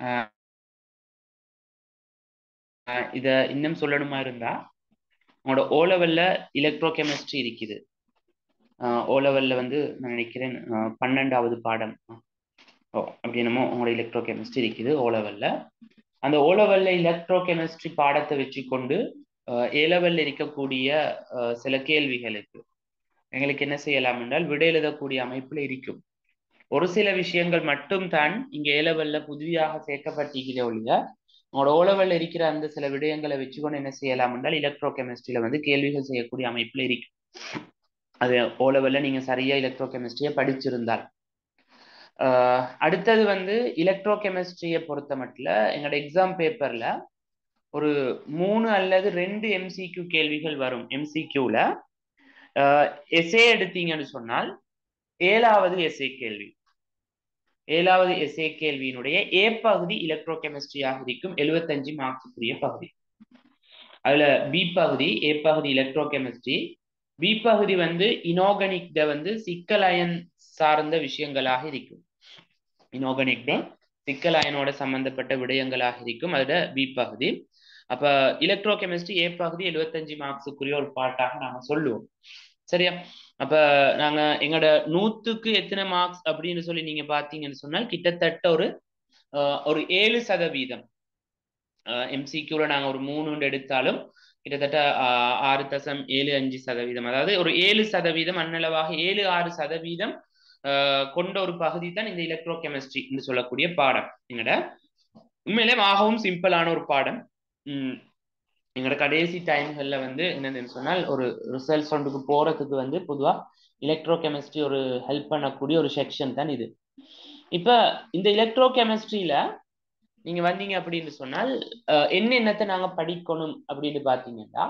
இத இன்னும் சொல்லணுமா இருந்தா உங்களோட ஓ லெவல்ல எலக்ட்ரோ கெமிஸ்ட்ரி இருக்குது ஓ லெவல்ல வந்து நான் நினைக்கிறேன் பன்னெண்டாவது பாடம் ஓ அப்படி என்னமோ உங்களோட எலக்ட்ரோ கெமிஸ்ட்ரி இருக்குது ஓ லெவல்ல அந்த ஓ லெவல்ல எலக்ட்ரோ கெமிஸ்ட்ரி பாடத்தை வச்சுக்கொண்டு ஏ லெவல்ல இருக்கக்கூடிய சில கேள்விகளுக்கு எங்களுக்கு என்ன செய்யலாம் என்றால் விடை எழுதக்கூடிய அமைப்புல இருக்கும் ஒரு சில விஷயங்கள் மட்டும் தான் இங்க ஏ லெவல்ல புதிதாக சேர்க்கப்பட்டிருக்கிற ஒழிய உங்களோட ஓ லெவல்ல இருக்கிற அந்த சில விடயங்களை வச்சுக்கொண்டு என்ன செய்யலாம் என்றால் எலக்ட்ரோ கெமிஸ்ட்ரியில வந்து கேள்விகள் செய்யக்கூடிய அமைப்புல இருக்கு அது ஓ லெவல்ல நீங்க சரியா எலக்ட்ரோ கெமிஸ்ட்ரியை படிச்சிருந்தால் அடுத்தது வந்து எலக்ட்ரோ கெமிஸ்ட்ரியை பொறுத்த மட்டும் எங்களோட எக்ஸாம் பேப்பர்ல ஒரு மூணு அல்லது ரெண்டு எம்சிக்யூ கேள்விகள் வரும் எம்சிக்யூல எஸ்ஏ எடுத்தீங்கன்னு சொன்னால் ஏழாவது எஸ்ஏ கேள்வி ஏழாவது எஸ்ஏ கேள்வியினுடைய ஏ பகுதி எலக்ட்ரோ கெமிஸ்ட்ரியாக இருக்கும் எழுபத்தஞ்சு மார்க்ஸுக்குரிய பகுதி அதுல பி பகுதி ஏ பகுதி எலக்ட்ரோ கெமிஸ்ட்ரி பி பகுதி வந்து இனோகனிக்ட வந்து சிக்கல் அயன் சார்ந்த விஷயங்களாக இருக்கும் இனோகனிக்ட சிக்கல் அயனோட சம்பந்தப்பட்ட விடயங்களாக இருக்கும் அதுல பி பகுதி அப்ப எலக்ட்ரோ கெமிஸ்ட்ரி ஏ பகுதி எழுபத்தஞ்சு மார்க்ஸுக்குரிய ஒரு பாட்டாக நாங்க சொல்லுவோம் சரியா அப்ப நாங்க எங்களோட நூத்துக்கு எத்தனை மார்க்ஸ் அப்படின்னு சொல்லி நீங்க பாத்தீங்கன்னு சொன்னால் கிட்டத்தட்ட ஒரு ஒரு ஏழு சதவீதம் எம்சிக்யூல நாங்க ஒரு மூணு எடுத்தாலும் கிட்டத்தட்ட ஆறு தசம் ஏழு அஞ்சு சதவீதம் அதாவது ஒரு ஏழு சதவீதம் அன்னளவாக ஏழு ஆறு சதவீதம் கொண்ட ஒரு பகுதி தான் இந்த எலக்ட்ரோ கெமிஸ்ட்ரி என்று சொல்லக்கூடிய பாடம் எங்கட உண்மையிலே ஆகவும் சிம்பிளான ஒரு பாடம் உம் எங்களோட கடைசி டைம்கள்ல வந்து என்னன்னு சொன்னால் ஒரு ரிசல்ட்ஸ் ஒன்றுக்கு போறதுக்கு வந்து பொதுவா எலக்ட்ரோ கெமிஸ்ட்ரி ஒரு ஹெல்ப் பண்ணக்கூடிய ஒரு செக்ஷன் தான் இது இப்ப இந்த எலக்ட்ரோ கெமிஸ்ட்ரியில நீங்க வந்தீங்க அப்படின்னு சொன்னால் என்னென்னத்தை நாங்க படிக்கணும் அப்படின்னு பாத்தீங்கன்னா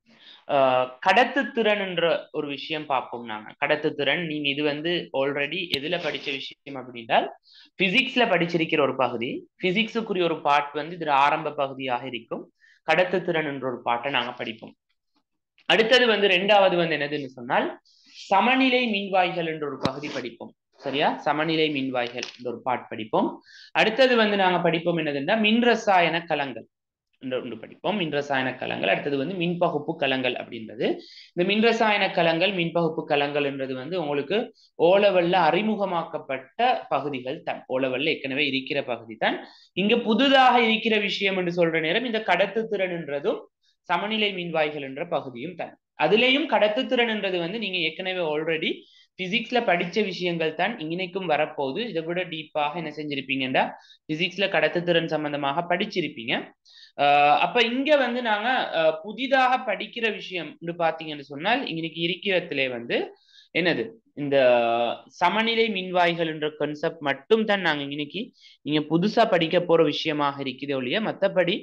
கடத்து திறன் என்ற ஒரு விஷயம் பார்ப்போம் நாங்க கடத்து திறன் நீங்க இது வந்து ஆல்ரெடி எதுல படிச்ச விஷயம் அப்படின்றால் பிசிக்ஸ்ல படிச்சிருக்கிற ஒரு பகுதி பிசிக்ஸுக்குரிய ஒரு பார்ட் வந்து இதுல ஆரம்ப பகுதியாக இருக்கும் கடத்து திறன் என்ற ஒரு பாட்டை நாங்க படிப்போம் அடுத்தது வந்து ரெண்டாவது வந்து என்னதுன்னு சொன்னால் சமநிலை மின்வாய்கள் என்ற ஒரு பகுதி படிப்போம் சரியா சமநிலை மின்வாய்கள் என்ற ஒரு பாட் படிப்போம் அடுத்தது வந்து நாங்க படிப்போம் என்னதுன்னா மின் ரசாயன கலங்கள் ஒன்று படிப்போம் மின் ரசாயன கலங்கள் அடுத்தது வந்து மின்பகுப்பு கலங்கள் அப்படின்றது இந்த மின் ரசாயன கலங்கள் மின்பகுப்பு கலங்கள் என்றது வந்து உங்களுக்கு ஓலவல்ல அறிமுகமாக்கப்பட்ட பகுதிகள் தான் ஓலவல்ல ஏற்கனவே இருக்கிற பகுதி தான் இங்க புதுதாக இருக்கிற விஷயம் என்று சொல்ற நேரம் இந்த கடத்து திறன் என்றதும் சமநிலை மின்வாய்கள் என்ற பகுதியும் தான் அதுலேயும் கடத்து திறன் என்றது வந்து நீங்க ஏற்கனவே ஆல்ரெடி பிசிக்ஸ்ல படிச்ச விஷயங்கள் தான் இன்னைக்கும் வரப்போகுது இதை விட டீப்பாக என்ன செஞ்சிருப்பீங்கன்னா பிசிக்ஸ்ல கடத்துத்திறன் சம்பந்தமாக படிச்சிருப்பீங்க அப்ப இங்க வந்து நாங்க புதிதாக படிக்கிற விஷயம் பாத்தீங்கன்னு சொன்னால் இன்னைக்கு இருக்கிறதுலே வந்து என்னது இந்த சமநிலை மின்வாய்கள் என்ற கான்செப்ட் மட்டும் தான் நாங்க இன்னைக்கு நீங்க புதுசா படிக்க போற விஷயமாக இருக்குது ஒழிய மத்தபடி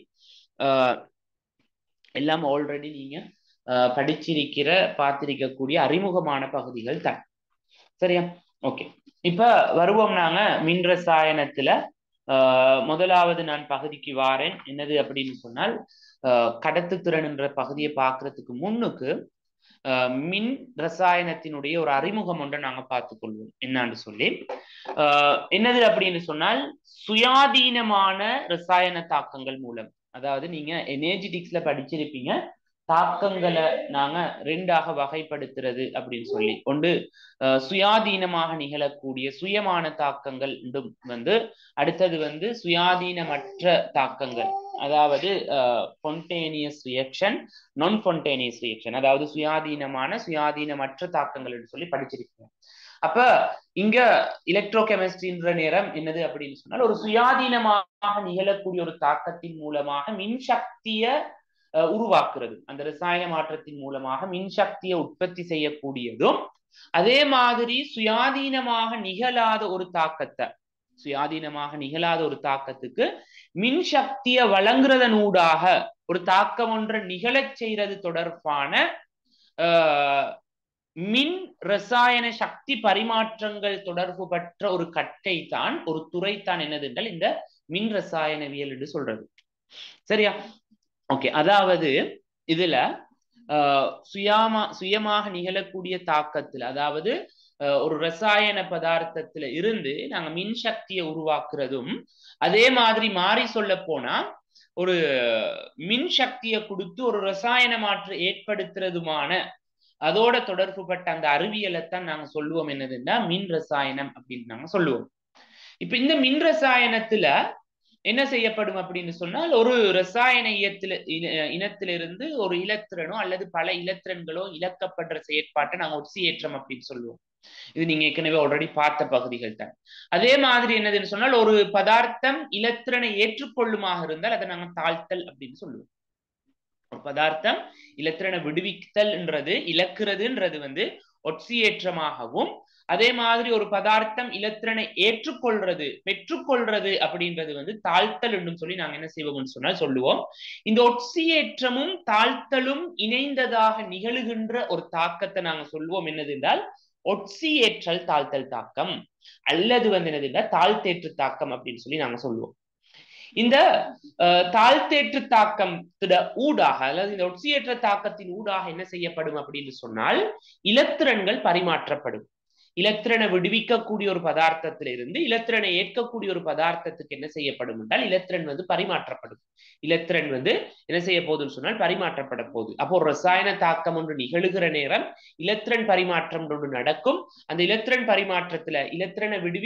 எல்லாம் ஆல்ரெடி நீங்க படிச்சிருக்கிற பார்த்திருக்கக்கூடிய அறிமுகமான பகுதிகள் தான் சரியா ஓகே இப்ப வருவோம் நாங்க மின் ரசாயனத்துல முதலாவது நான் பகுதிக்கு வாரேன் என்னது அப்படின்னு சொன்னால் கடத்துத்திறன் என்ற பகுதியை பார்க்கறதுக்கு முன்னுக்கு மின் ரசாயனத்தினுடைய ஒரு அறிமுகம் ஒன்றை நாங்க பார்த்துக்கொள்வோம் என்னான்னு சொல்லி என்னது அப்படின்னு சொன்னால் சுயாதீனமான ரசாயன தாக்கங்கள் மூலம் அதாவது நீங்க எனர்ஜிட்டிக்ஸ்ல படிச்சிருப்பீங்க தாக்கங்களை நாங்க ரெண்டாக வகைப்படுத்துறது அப்படின்னு சொல்லி ஒன்று சுயாதீனமாக நிகழக்கூடிய சுயமான தாக்கங்கள் வந்து அடுத்தது வந்து சுயாதீனமற்ற தாக்கங்கள் அதாவது பொன்டேனியஸ் ரியாக்ஷன் நான் பொன்டேனியஸ் ரியாக்ஷன் அதாவது சுயாதீனமான சுயாதீனமற்ற தாக்கங்கள் என்று சொல்லி படிச்சிருக்கோம் அப்ப இங்க எலக்ட்ரோ கெமிஸ்ட்ரின்ற நேரம் என்னது அப்படின்னு சொன்னால் ஒரு சுயாதீனமாக நிகழக்கூடிய ஒரு தாக்கத்தின் மூலமாக மின்சக்திய உருவாக்குறது அந்த ரசாயன மாற்றத்தின் மூலமாக மின்சக்தியை உற்பத்தி செய்யக்கூடியதும் அதே மாதிரி சுயாதீனமாக நிகழாத ஒரு தாக்கத்தை சுயாதீனமாக நிகழாத ஒரு தாக்கத்துக்கு மின்சக்தியை வழங்குறதனூடாக ஒரு தாக்கம் ஒன்றை நிகழச் செய்யறது தொடர்பான மின் ரசாயன சக்தி பரிமாற்றங்கள் தொடர்பு பெற்ற ஒரு கட்டை தான் ஒரு துறை தான் என்னது என்றால் இந்த மின் ரசாயனவியல் என்று சொல்றது சரியா ஓகே அதாவது இதுல சுயமா சுயமாக நிகழக்கூடிய தாக்கத்துல அதாவது ஒரு ரசாயன பதார்த்தத்துல இருந்து நாங்க மின் சக்தியை உருவாக்குறதும் அதே மாதிரி மாறி சொல்ல போனா ஒரு மின் சக்தியை கொடுத்து ஒரு ரசாயன மாற்று ஏற்படுத்துறதுமான அதோட தொடர்புபட்ட அந்த அறிவியலை தான் நாங்க சொல்லுவோம் என்னதுன்னா மின் ரசாயனம் அப்படின்னு நாங்க சொல்லுவோம் இப்ப இந்த மின் ரசாயனத்துல என்ன செய்யப்படும் அப்படின்னு சொன்னால் ஒரு ரசாயன இயத்துல இனத்திலிருந்து ஒரு இலத்திரனோ அல்லது பல இலத்திரன்களோ இழக்கப்படுற செயற்பாட்டை நாங்க ஒட்சியேற்றம் அப்படின்னு சொல்லுவோம் இது நீங்க ஏற்கனவே ஆல்ரெடி பார்த்த பகுதிகள் தான் அதே மாதிரி என்னதுன்னு சொன்னால் ஒரு பதார்த்தம் இலத்திரனை ஏற்றுக்கொள்ளுமாக இருந்தால் அதை நாங்க தாழ்த்தல் அப்படின்னு சொல்லுவோம் ஒரு பதார்த்தம் இலத்திரனை விடுவித்தல்ன்றது இழக்கிறதுன்றது வந்து ஒட்சியேற்றமாகவும் அதே மாதிரி ஒரு பதார்த்தம் இலத்திரனை ஏற்றுக்கொள்றது பெற்றுக்கொள்றது அப்படின்றது வந்து தாழ்த்தல் என்றும் சொல்லி நாங்க என்ன செய்வோம்னு சொன்னால் சொல்லுவோம் இந்த ஒட்சியேற்றமும் தாழ்த்தலும் இணைந்ததாக நிகழுகின்ற ஒரு தாக்கத்தை நாங்க சொல்லுவோம் என்னது என்றால் ஒட்சியேற்றல் தாழ்த்தல் தாக்கம் அல்லது வந்து என்னது என்றால் தாழ்த்தேற்று தாக்கம் அப்படின்னு சொல்லி நாங்க சொல்லுவோம் இந்த தாழ்த்தேற்று தாக்கம் ஊடாக அல்லது இந்த ஒட்சியேற்ற தாக்கத்தின் ஊடாக என்ன செய்யப்படும் அப்படின்னு சொன்னால் இலத்திரன்கள் பரிமாற்றப்படும் இலத்திரனை விடுவிக்கக்கூடிய ஒரு பதார்த்தத்தில இருந்து இலத்திரனை ஏற்கக்கூடிய ஒரு பதார்த்தத்துக்கு என்ன செய்யப்படும் என்றால் இலத்திரன் வந்து பரிமாற்றப்படும் இலத்திரன் வந்து என்ன செய்ய போகுதுன்னு சொன்னால் பரிமாற்றப்பட போகுது அப்போ ஒரு ரசாயன தாக்கம் ஒன்று நிகழுகிற நேரம் இலத்திரன் பரிமாற்றம் ஒன்று நடக்கும் அந்த இலத்திரன் பரிமாற்றத்துல இலத்திரனை விடுவி